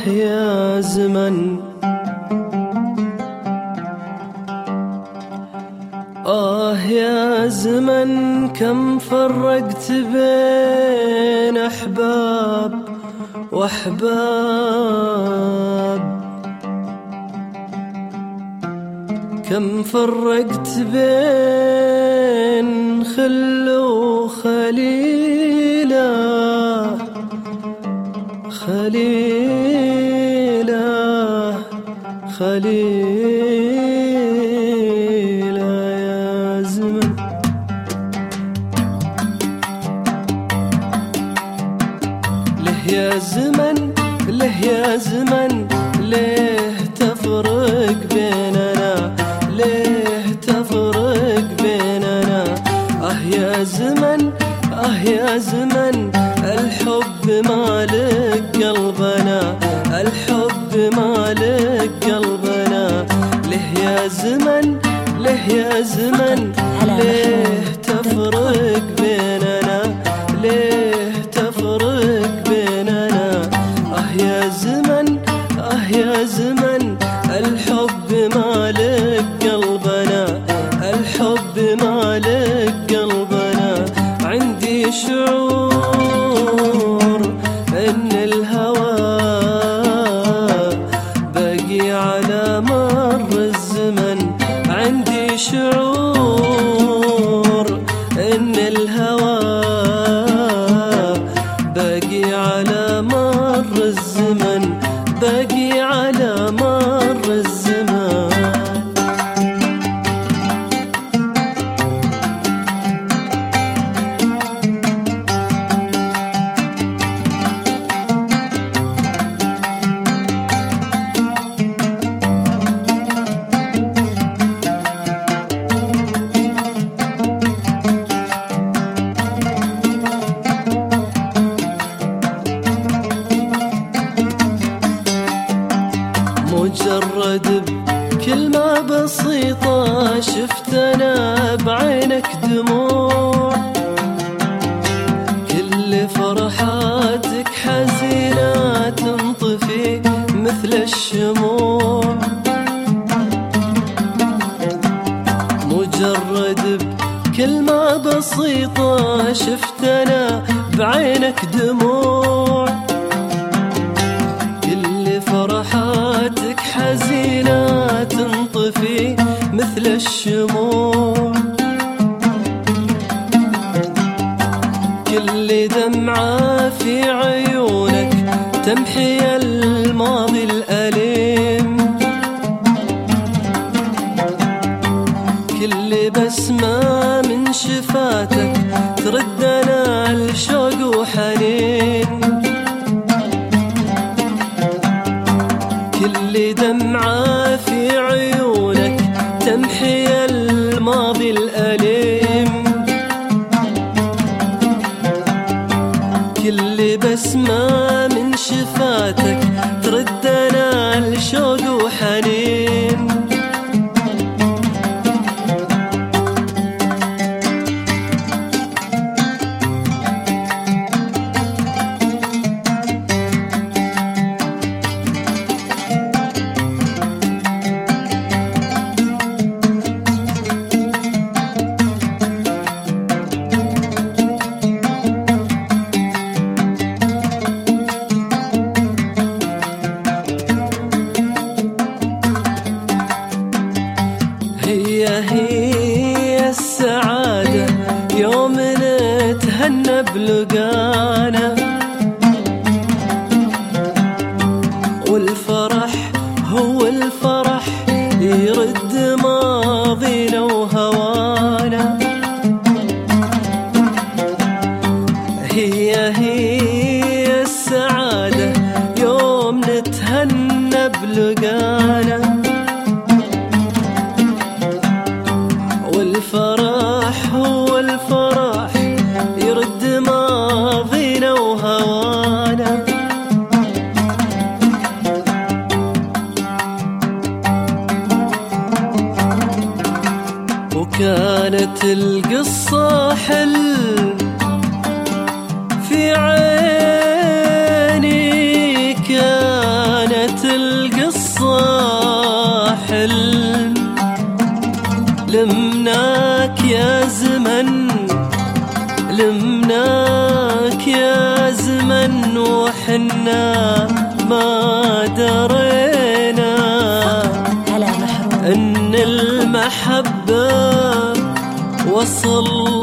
يا زمن آه يا زمن كم فرقت بين أحباب وأحباب كم فرقت بين خل وخليله خليله خليله يا زمن له يا زمن له يا زمن ليه تفرق بيننا ليه تفرق بيننا اه يا زمن اه يا زمن الحب مالك قلبنا الحب مالك قلبنا له يا زمن له يا زمن ليه تفرق بيننا ليه تفرق بيننا اه يا زمن اه يا زمن الحب مالك قلبنا الحب مالك قلبنا عندي شعور ان الهوى باقي على مر الزمن عندي شعور ان الهوى باقي على مر الزمن باقي على مر الزمان مجرد بكلمة بسيطة شفت أنا بعينك دموع كل فرحاتك حزينة تنطفي مثل الشموع مجرد بكلمة بسيطة شفت أنا بعينك دموع كل فرحاتك حزينة تنطفي مثل الشموع كل دمعة في عيونك تمحي الماضي الأليم كل بسمة من شفاتك تردنا الشوق وحنين كل دمعة في عيونك تمحي الماضي الأليم كل بسمة من شفاتك تردنا الشوق وحنين هي هي السعادة يوم نتهنى بلقانا والفرح هو الفرح يرد ماضينا وهوانا هي هي السعادة يوم نتهنى بلقانا والفرح هو الفرح يرد ماضينا وهوانا وكانت القصة حل في عيني كان احنا ما درينا هلا محروم ان المحبة وصل